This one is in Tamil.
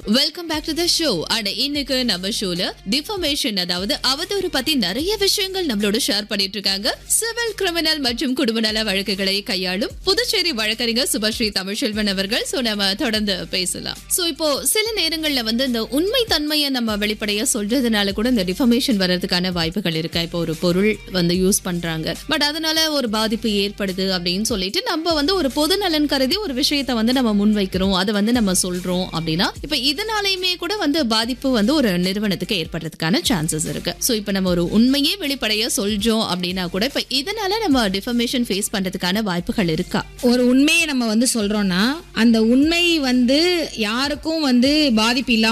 welcome back to the show and இன்னைக்கு நம்ம ஷோல டிஃபர்மேஷன் அதாவது அவதூறு பத்தி நிறைய விஷயங்கள் நம்மளோட ஷேர் பண்ணிட்டு இருக்காங்க சிவில் கிரிமினல் மற்றும் குடும்ப நல வழக்குகளை கையாளும் புதுச்சேரி வழக்கறிஞர் சுபஸ்ரீ தமிழ்செல்வன் அவர்கள் சோ நம்ம தொடர்ந்து பேசலாம் சோ இப்போ சில நேரங்கள்ல வந்து இந்த உண்மை தன்மையை நம்ம வெளிப்படையா சொல்றதுனால கூட இந்த டிஃபர்மேஷன் வர்றதுக்கான வாய்ப்புகள் இருக்கா இப்போ ஒரு பொருள் வந்து யூஸ் பண்றாங்க பட் அதனால ஒரு பாதிப்பு ஏற்படுது அப்படின்னு சொல்லிட்டு நம்ம வந்து ஒரு பொது நலன் கருதி ஒரு விஷயத்தை வந்து நம்ம முன்வைக்கிறோம் அதை வந்து நம்ம சொல்றோம் அப்படின்னா இப்ப இதனாலயுமே கூட வந்து பாதிப்பு வந்து ஒரு நிறுவனத்துக்கு ஏற்படுறதுக்கான சான்சஸ் இருக்கு சோ இப்ப நம்ம ஒரு உண்மையே வெளிப்படையா சொல்றோம் அப்படின்னா கூட இப்ப இதனால நம்ம டிஃபர்மேஷன் ஃபேஸ் பண்றதுக்கான வாய்ப்புகள் இருக்கா ஒரு உண்மையை நம்ம வந்து சொல்றோம்னா அந்த உண்மை வந்து யாருக்கும் வந்து பாதிப்பு இல்லாம